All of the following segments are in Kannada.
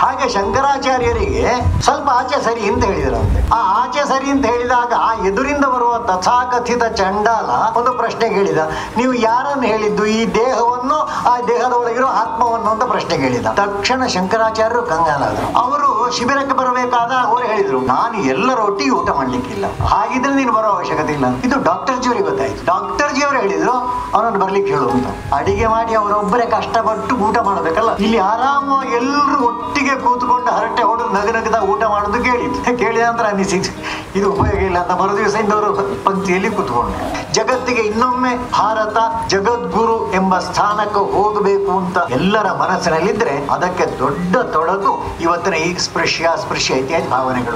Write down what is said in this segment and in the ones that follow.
ಹಾಗೆ ಶಂಕರಾಚಾರ್ಯರಿಗೆ ಸ್ವಲ್ಪ ಆಚೆ ಸರಿ ಅಂತ ಹೇಳಿದ್ರಂತೆ ಆ ಆಚೆ ಸರಿ ಅಂತ ಹೇಳಿದಾಗ ಆ ಎದುರಿಂದ ಬರುವ ತಥಾಕಥಿತ ಚಂಡಾಲ ಒಂದು ಪ್ರಶ್ನೆ ಕೇಳಿದ ನೀವು ಯಾರನ್ನು ಹೇಳಿದ್ದು ಈ ದೇಹವನ್ನು ಆ ದೇಹದ ಒಳಗಿರೋ ಆತ್ಮವನ್ನು ಅಂತ ಪ್ರಶ್ನೆ ಕೇಳಿದ ತಕ್ಷಣ ಶಂಕರಾಚಾರ್ಯರು ಕಂಗಾಲಾದರು ಅವರು ಶಿಬಿರಕ್ಕೆ ಬರಬೇಕಾದ ಅವರು ಹೇಳಿದ್ರು ನಾನು ಎಲ್ಲರೊಟ್ಟಿಗೆ ಊಟ ಮಾಡ್ಲಿಕ್ಕಿಲ್ಲ ಹಾಗಿದ್ರೆ ನೀನು ಬರೋ ಅವಶ್ಯಕತೆ ಇಲ್ಲ ಇದು ಡಾಕ್ಟರ್ ಜಿಯವರಿಗೆ ಗೊತ್ತಾಯ್ತು ಡಾಕ್ಟರ್ ಜಿಯವರು ಹೇಳಿದ್ರು ಅವನನ್ನು ಬರ್ಲಿಕ್ಕೆ ಹೇಳು ಅಂತ ಅಡಿಗೆ ಮಾಡಿ ಅವರೊಬ್ಬರೇ ಕಷ್ಟಪಟ್ಟು ಊಟ ಮಾಡಬೇಕಲ್ಲ ಇಲ್ಲಿ ಆರಾಮವಾಗಿ ಎಲ್ಲರೂ ಒಟ್ಟಿಗೆ ಕೂತ್ಕೊಂಡು ಹರಟೆ ಹೊಡೆದು ನಗನಗದ ಊಟ ಮಾಡೋದು ಕೇಳಿದ್ದು ಕೇಳಿದ ನಂತರ ಅನಿಸಿತು ಇದು ಉಪಯೋಗ ಇಲ್ಲ ಅಂತ ಮರು ದಿವಸದಿಂದ ಅವರು ಪಂಕ್ತಿಯಲ್ಲಿ ಕೂತ್ಕೊಂಡು ಜಗತ್ತಿಗೆ ಇನ್ನೊಮ್ಮೆ ಭಾರತ ಜಗದ್ಗುರು ಎಂಬ ಸ್ಥಾನಕ್ಕೆ ಹೋಗಬೇಕು ಅಂತ ಎಲ್ಲರ ಮನಸ್ಸಿನಲ್ಲಿದ್ರೆ ಅದಕ್ಕೆ ದೊಡ್ಡ ತೊಡಕು ಇವತ್ತಿನ ಈ ಸ್ಪೃಶ್ಯ ಸ್ಪೃಶ್ಯ ಇತ್ಯಾದಿ ಭಾವನೆಗಳು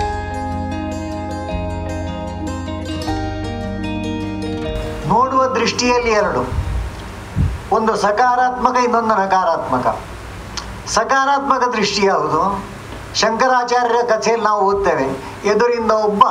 ನೋಡುವ ದೃಷ್ಟಿಯಲ್ಲಿ ಎರಡು ಒಂದು ಸಕಾರಾತ್ಮಕ ಇನ್ನೊಂದು ನಕಾರಾತ್ಮಕ ಸಕಾರಾತ್ಮಕ ದೃಷ್ಟಿ ಯಾವುದು ಶಂಕರಾಚಾರ್ಯರ ಕಥೆಯಲ್ಲಿ ನಾವು ಓದ್ತೇವೆ ಎದುರಿಂದ ಒಬ್ಬ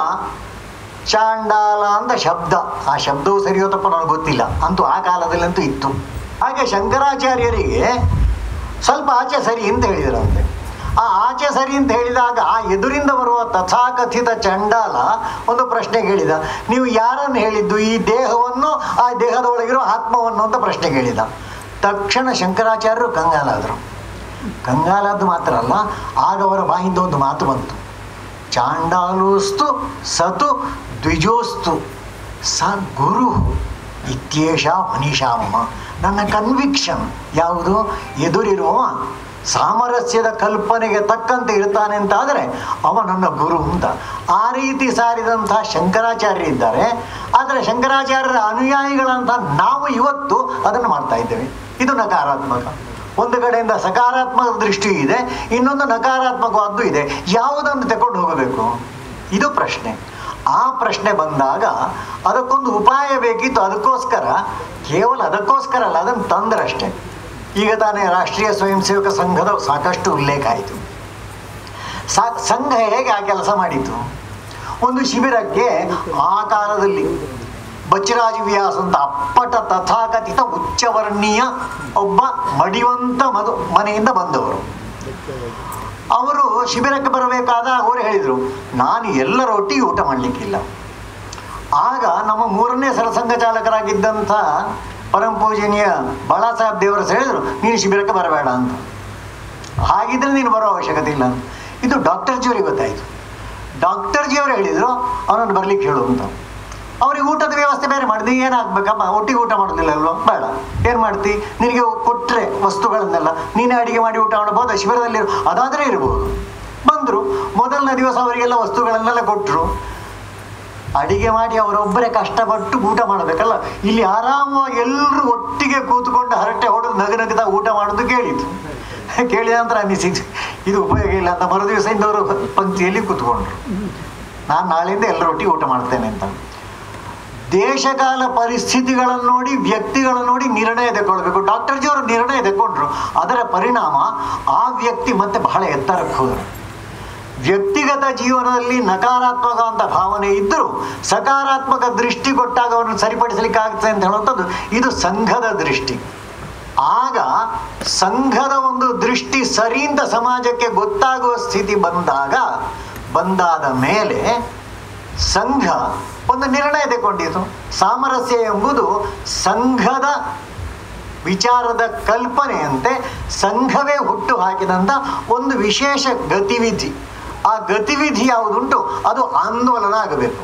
ಚಾಂಡಾಲ ಅಂತ ಶಬ್ದ ಆ ಶಬ್ದವು ಸರಿಯೋ ತಪ್ಪ ನನಗೆ ಗೊತ್ತಿಲ್ಲ ಅಂತೂ ಆ ಕಾಲದಲ್ಲಂತೂ ಇತ್ತು ಹಾಗೆ ಶಂಕರಾಚಾರ್ಯರಿಗೆ ಸ್ವಲ್ಪ ಆಚೆ ಸರಿ ಅಂತ ಹೇಳಿದರಂತೆ ಆ ಆಚೆ ಸರಿ ಅಂತ ಹೇಳಿದಾಗ ಆ ಎದುರಿಂದ ಬರುವ ತಥಾಕಥಿತ ಚಂಡಾಲ ಒಂದು ಪ್ರಶ್ನೆ ಕೇಳಿದ ನೀವು ಯಾರನ್ನು ಹೇಳಿದ್ದು ಈ ದೇಹವನ್ನು ಆ ದೇಹದ ಒಳಗಿರೋ ಆತ್ಮವನ್ನು ಅಂತ ಪ್ರಶ್ನೆ ಕೇಳಿದ ತಕ್ಷಣ ಶಂಕರಾಚಾರ್ಯರು ಕಂಗಾಲಾದರು ಕಂಗಾಲಾದ್ದು ಮಾತ್ರ ಅಲ್ಲ ಆಗ ಅವರ ಬಾಯಿಂದ ಒಂದು ಮಾತು ಬಂತು ಚಾಂಡಾಲೋಸ್ತು ಸತು ದ್ವಿಜೋಸ್ತು ಸ ಗುರು ಇತ್ಯೇಷ ಮನಿಷಾಮ ನನ್ನ ಕನ್ವಿಕ್ಷನ್ ಯಾವುದು ಎದುರಿರುವ ಸಾಮರಸ್ಯದ ಕಲ್ಪನೆಗೆ ತಕ್ಕಂತೆ ಇರ್ತಾನೆ ಅಂತಾದರೆ ಅವ ನನ್ನ ಗುರು ಅಂತ ಆ ರೀತಿ ಸಾರಿದಂಥ ಶಂಕರಾಚಾರ್ಯ ಇದ್ದಾರೆ ಆದರೆ ಶಂಕರಾಚಾರ್ಯರ ಅನುಯಾಯಿಗಳಂತ ನಾವು ಇವತ್ತು ಅದನ್ನು ಮಾಡ್ತಾ ಇದ್ದೇವೆ ಇದು ನಕಾರಾತ್ಮಕ ಒಂದು ಕಡೆಯಿಂದ ಸಕಾರಾತ್ಮಕ ದೃಷ್ಟಿ ಇದೆ ಇನ್ನೊಂದು ನಕಾರಾತ್ಮಕವಾದ್ದು ಇದೆ ಯಾವುದನ್ನು ತಗೊಂಡು ಹೋಗಬೇಕು ಇದು ಪ್ರಶ್ನೆ ಆ ಪ್ರಶ್ನೆ ಬಂದಾಗ ಅದಕ್ಕೊಂದು ಉಪಾಯ ಬೇಕಿತ್ತು ಅದಕ್ಕೋಸ್ಕರ ಕೇವಲ ಅದಕ್ಕೋಸ್ಕರ ಅಲ್ಲ ಅದನ್ನು ತಂದ್ರಷ್ಟೇ ಈಗ ತಾನೇ ರಾಷ್ಟ್ರೀಯ ಸ್ವಯಂ ಸೇವಕ ಸಂಘದ ಸಾಕಷ್ಟು ಉಲ್ಲೇಖ ಆಯಿತು ಸಾ ಸಂಘ ಹೇಗೆ ಆ ಕೆಲಸ ಮಾಡಿತು ಒಂದು ಶಿಬಿರಕ್ಕೆ ಆ ಕಾಲದಲ್ಲಿ ಬಚ್ಚರಾಜ ವ್ಯಾಸ ಅಂತ ಅಪ್ಪಟ ತಥಾಕಥಿತ ಉಚ್ಚವರ್ಣೀಯ ಒಬ್ಬ ಮಡಿವಂತ ಮದು ಮನೆಯಿಂದ ಬಂದವರು ಅವರು ಶಿಬಿರಕ್ಕೆ ಬರಬೇಕಾದ ಅವರು ಹೇಳಿದರು ನಾನು ಎಲ್ಲರೊಟ್ಟಿಗೆ ಊಟ ಮಾಡಲಿಕ್ಕಿಲ್ಲ ಆಗ ನಮ್ಮ ಮೂರನೇ ಸರಸಂಘ ಚಾಲಕರಾಗಿದ್ದಂಥ ಪರಮ ಪೂಜನೀಯ ಬಾಳಾಸಾಹೇಬ್ ದೇವರಸ್ ಹೇಳಿದರು ನೀನು ಶಿಬಿರಕ್ಕೆ ಬರಬೇಡ ಅಂತ ಹಾಗಿದ್ರೆ ನೀನು ಬರೋ ಅವಶ್ಯಕತೆ ಇಲ್ಲ ಅಂತ ಇದು ಡಾಕ್ಟರ್ ಜಿಯವರಿಗೆ ಗೊತ್ತಾಯಿತು ಡಾಕ್ಟರ್ ಜಿಯವರು ಹೇಳಿದರು ಅವನನ್ನು ಬರ್ಲಿಕ್ಕೆ ಹೇಳು ಅಂತ ಅವ್ರಿಗೆ ಊಟದ ವ್ಯವಸ್ಥೆ ಬೇರೆ ಮಾಡಿದೆ ಏನಾಗಬೇಕಮ್ಮ ಒಟ್ಟಿಗೆ ಊಟ ಮಾಡೋದಿಲ್ಲ ಅಲ್ವಾ ಬೇಡ ಏನು ಮಾಡ್ತಿ ನಿನಗೆ ಕೊಟ್ಟರೆ ವಸ್ತುಗಳನ್ನೆಲ್ಲ ನೀನೇ ಅಡಿಗೆ ಮಾಡಿ ಊಟ ಮಾಡಬಹುದು ಶಿಬಿರದಲ್ಲಿ ಅದಾದರೆ ಇರ್ಬೋದು ಬಂದರು ಮೊದಲನೇ ದಿವಸ ಅವರಿಗೆಲ್ಲ ವಸ್ತುಗಳನ್ನೆಲ್ಲ ಕೊಟ್ಟರು ಅಡಿಗೆ ಮಾಡಿ ಅವರೊಬ್ಬರೇ ಕಷ್ಟಪಟ್ಟು ಊಟ ಮಾಡಬೇಕಲ್ಲ ಇಲ್ಲಿ ಆರಾಮವಾಗಿ ಎಲ್ಲರೂ ಒಟ್ಟಿಗೆ ಕೂತ್ಕೊಂಡು ಹರಟೆ ಹೊಡೆದು ನಗನಗದ ಊಟ ಮಾಡೋದು ಕೇಳಿತು ಕೇಳಿದ ನಂತರ ಅನಿಸಿತು ಇದು ಉಪಯೋಗ ಇಲ್ಲ ಅಂತ ಮರು ದಿವಸದಿಂದ ಅವರು ಪಂಕ್ತಿಯಲ್ಲಿ ಕೂತ್ಕೊಂಡ್ರು ನಾನು ನಾಳೆಯಿಂದ ಎಲ್ಲರೊಟ್ಟಿಗೆ ಊಟ ಮಾಡ್ತೇನೆ ಅಂತ ದೇಶಕಾಲ ಪರಿಸ್ಥಿತಿಗಳನ್ನು ನೋಡಿ ವ್ಯಕ್ತಿಗಳನ್ನು ನೋಡಿ ನಿರ್ಣಯ ತಗೊಳ್ಬೇಕು ಡಾಕ್ಟರ್ ಜಿ ಅವರು ನಿರ್ಣಯ ತಗೊಂಡ್ರು ಅದರ ಪರಿಣಾಮ ಆ ವ್ಯಕ್ತಿ ಮತ್ತೆ ಬಹಳ ಎತ್ತರಕ್ಕೆ ಹೋದರು ವ್ಯಕ್ತಿಗತ ಜೀವನದಲ್ಲಿ ನಕಾರಾತ್ಮಕ ಅಂತ ಭಾವನೆ ಇದ್ದರೂ ಸಕಾರಾತ್ಮಕ ದೃಷ್ಟಿ ಕೊಟ್ಟಾಗ ಅವನು ಸರಿಪಡಿಸಲಿಕ್ಕಾಗುತ್ತೆ ಅಂತ ಹೇಳುವಂಥದ್ದು ಇದು ಸಂಘದ ದೃಷ್ಟಿ ಆಗ ಸಂಘದ ಒಂದು ದೃಷ್ಟಿ ಸರಿ ಅಂತ ಸಮಾಜಕ್ಕೆ ಗೊತ್ತಾಗುವ ಸ್ಥಿತಿ ಬಂದಾಗ ಬಂದಾದ ಮೇಲೆ ಸಂಘ ಒಂದು ನಿರ್ಣಯ ತಗೊಂಡಿತು ಸಾಮರಸ್ಯ ಎಂಬುದು ಸಂಘದ ವಿಚಾರದ ಕಲ್ಪನೆಯಂತೆ ಸಂಘವೇ ಹುಟ್ಟು ಹಾಕಿದಂಥ ಒಂದು ವಿಶೇಷ ಗತಿವಿಧಿ ಆ ಗತಿವಿಧಿ ಯಾವುದುಂಟು ಅದು ಆಂದೋಲನ ಆಗಬೇಕು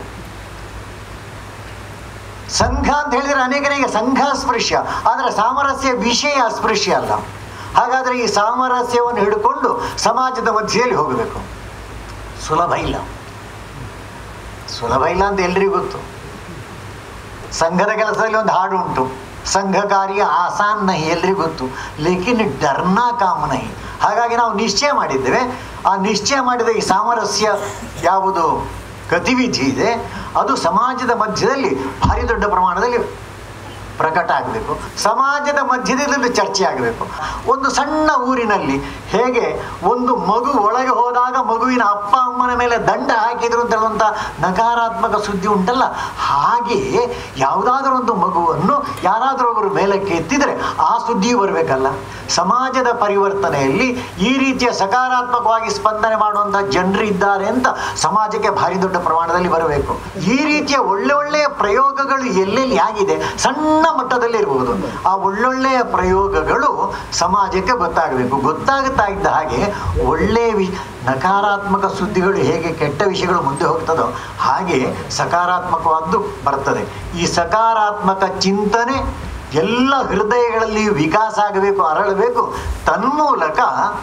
ಸಂಘ ಅಂತ ಹೇಳಿದರೆ ಅನೇಕರಿಗೆ ಸಂಘ ಸ್ಪೃಶ್ಯ ಆದರೆ ಸಾಮರಸ್ಯ ವಿಷಯ ಅಸ್ಪೃಶ್ಯ ಅಲ್ಲ ಹಾಗಾದರೆ ಈ ಸಾಮರಸ್ಯವನ್ನು ಹಿಡ್ಕೊಂಡು ಸಮಾಜದ ಮಧ್ಯೆಯಲ್ಲಿ ಹೋಗಬೇಕು ಸುಲಭ ಇಲ್ಲ ಸುಲಭ ಇಲ್ಲ ಅಂತ ಎಲ್ರಿಗೂ ಗೊತ್ತು ಸಂಘದ ಕೆಲಸದಲ್ಲಿ ಒಂದು ಹಾಡು ಉಂಟು ಸಂಘ ಕಾರ್ಯ ಆಸಾನ್ ನಹಿ ಎಲ್ರಿಗೂ ಗೊತ್ತು ಲೇಕಿನ್ ಡರ್ನಾ ಕಾಮ್ ನಹಿ ಹಾಗಾಗಿ ನಾವು ನಿಶ್ಚಯ ಮಾಡಿದ್ದೇವೆ ಆ ನಿಶ್ಚಯ ಮಾಡಿದ ಈ ಸಾಮರಸ್ಯ ಯಾವುದು ಗತಿವಿಧಿ ಇದೆ ಅದು ಸಮಾಜದ ಮಧ್ಯದಲ್ಲಿ ಭಾರಿ ದೊಡ್ಡ ಪ್ರಮಾಣದಲ್ಲಿ ಪ್ರಕಟ ಆಗಬೇಕು ಸಮಾಜದ ಮಧ್ಯದಲ್ಲಿ ಚರ್ಚೆ ಆಗಬೇಕು ಒಂದು ಸಣ್ಣ ಊರಿನಲ್ಲಿ ಹೇಗೆ ಒಂದು ಮಗು ಒಳಗೆ ಹೋದಾಗ ಮಗುವಿನ ಅಪ್ಪ ಅಮ್ಮನ ಮೇಲೆ ದಂಡ ಹಾಕಿದ್ರು ಅಂತ ಹೇಳುವಂಥ ನಕಾರಾತ್ಮಕ ಸುದ್ದಿ ಉಂಟಲ್ಲ ಹಾಗೆಯೇ ಯಾವುದಾದ್ರೂ ಒಂದು ಮಗುವನ್ನು ಯಾರಾದರೂ ಒಬ್ಬರು ಮೇಲಕ್ಕೆ ಎತ್ತಿದರೆ ಆ ಸುದ್ದಿಯೂ ಬರಬೇಕಲ್ಲ ಸಮಾಜದ ಪರಿವರ್ತನೆಯಲ್ಲಿ ಈ ರೀತಿಯ ಸಕಾರಾತ್ಮಕವಾಗಿ ಸ್ಪಂದನೆ ಮಾಡುವಂಥ ಜನರು ಇದ್ದಾರೆ ಅಂತ ಸಮಾಜಕ್ಕೆ ಭಾರಿ ದೊಡ್ಡ ಪ್ರಮಾಣದಲ್ಲಿ ಬರಬೇಕು ಈ ರೀತಿಯ ಒಳ್ಳೆ ಒಳ್ಳೆಯ ಪ್ರಯೋಗಗಳು ಎಲ್ಲೆಲ್ಲಿ ಆಗಿದೆ ಸಣ್ಣ ಮಟ್ಟದಲ್ಲಿ ಇರಬಹುದು ಆ ಒಳ್ಳೊಳ್ಳೆಯ ಪ್ರಯೋಗಗಳು ಸಮಾಜಕ್ಕೆ ಗೊತ್ತಾಗಬೇಕು ಗೊತ್ತಾಗುತ್ತಾ ಇದ್ದ ಹಾಗೆ ಒಳ್ಳೆಯ ವಿ ನಕಾರಾತ್ಮಕ ಸುದ್ದಿಗಳು ಹೇಗೆ ಕೆಟ್ಟ ವಿಷಯಗಳು ಮುಂದೆ ಹೋಗ್ತದೋ ಹಾಗೆ ಸಕಾರಾತ್ಮಕವಾದ್ದು ಬರ್ತದೆ ಈ ಸಕಾರಾತ್ಮಕ ಚಿಂತನೆ ಎಲ್ಲ ಹೃದಯಗಳಲ್ಲಿ ವಿಕಾಸ ಆಗಬೇಕು ಅರಳಬೇಕು ತನ್ಮೂಲಕ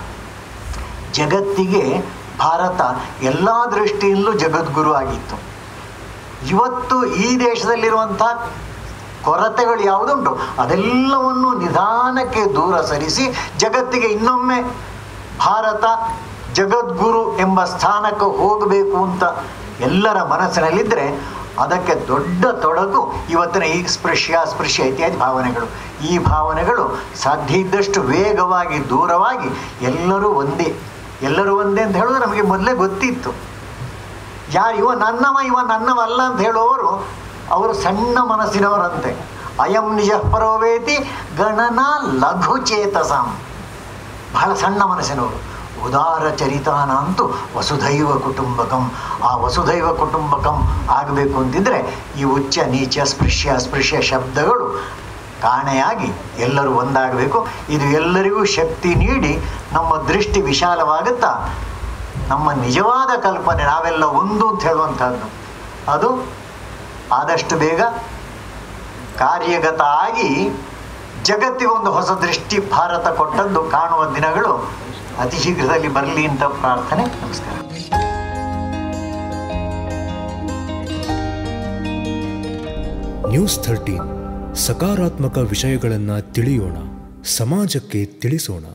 ಜಗತ್ತಿಗೆ ಭಾರತ ಎಲ್ಲ ದೃಷ್ಟಿಯಲ್ಲೂ ಜಗದ್ಗುರು ಆಗಿತ್ತು ಇವತ್ತು ಈ ದೇಶದಲ್ಲಿರುವಂಥ ಕೊರತೆಗಳು ಯಾವುದುಂಟು ಅದೆಲ್ಲವನ್ನು ನಿಧಾನಕ್ಕೆ ದೂರ ಸರಿಸಿ ಜಗತ್ತಿಗೆ ಇನ್ನೊಮ್ಮೆ ಭಾರತ ಜಗದ್ಗುರು ಎಂಬ ಸ್ಥಾನಕ್ಕೆ ಹೋಗಬೇಕು ಅಂತ ಎಲ್ಲರ ಮನಸ್ಸಿನಲ್ಲಿದ್ದರೆ ಅದಕ್ಕೆ ದೊಡ್ಡ ತೊಡಕು ಇವತ್ತಿನ ಈ ಸ್ಪೃಶ್ಯ ಸ್ಪೃಶ್ಯ ಇತ್ಯಾದಿ ಭಾವನೆಗಳು ಈ ಭಾವನೆಗಳು ಸಾಧ್ಯ ಇದ್ದಷ್ಟು ವೇಗವಾಗಿ ದೂರವಾಗಿ ಎಲ್ಲರೂ ಒಂದೇ ಎಲ್ಲರೂ ಒಂದೇ ಅಂತ ಹೇಳೋದು ನಮಗೆ ಮೊದಲೇ ಗೊತ್ತಿತ್ತು ಯಾರು ಇವ ನನ್ನವ ಇವ ನನ್ನವಲ್ಲ ಅಂತ ಹೇಳುವವರು ಅವರು ಸಣ್ಣ ಮನಸ್ಸಿನವರಂತೆ ಅಯಂ ನಿಜ ಪರೋವೇತಿ ಗಣನ ಲಘು ಚೇತಸಾಂ ಬಹಳ ಸಣ್ಣ ಮನಸ್ಸಿನವರು ಉದಾರ ಚರಿತಾನ ಅಂತೂ ವಸುಧೈವ ಕುಟುಂಬಕಂ ಆ ವಸುಧೈವ ಕುಟುಂಬಕಂ ಆಗಬೇಕು ಅಂತಿದ್ರೆ ಈ ಉಚ್ಚ ನೀಚ ಸ್ಪೃಶ್ಯ ಸ್ಪೃಶ್ಯ ಶಬ್ದಗಳು ಕಾಣೆಯಾಗಿ ಎಲ್ಲರೂ ಒಂದಾಗಬೇಕು ಇದು ಎಲ್ಲರಿಗೂ ಶಕ್ತಿ ನೀಡಿ ನಮ್ಮ ದೃಷ್ಟಿ ವಿಶಾಲವಾಗುತ್ತಾ ನಮ್ಮ ನಿಜವಾದ ಕಲ್ಪನೆ ನಾವೆಲ್ಲ ಒಂದು ಅಂತ ಹೇಳುವಂಥದ್ದು ಅದು ಆದಷ್ಟು ಬೇಗ ಕಾರ್ಯಗತ ಆಗಿ ಜಗತ್ತಿಗೊಂದು ಹೊಸ ದೃಷ್ಟಿ ಭಾರತ ಕೊಟ್ಟದ್ದು ಕಾಣುವ ದಿನಗಳು ಅತಿ ಶೀಘ್ರದಲ್ಲಿ ಬರಲಿ ಅಂತ ಪ್ರಾರ್ಥನೆ ನಮಸ್ಕಾರ ನ್ಯೂಸ್ ಥರ್ಟೀನ್ ಸಕಾರಾತ್ಮಕ ವಿಷಯಗಳನ್ನು ತಿಳಿಯೋಣ ಸಮಾಜಕ್ಕೆ ತಿಳಿಸೋಣ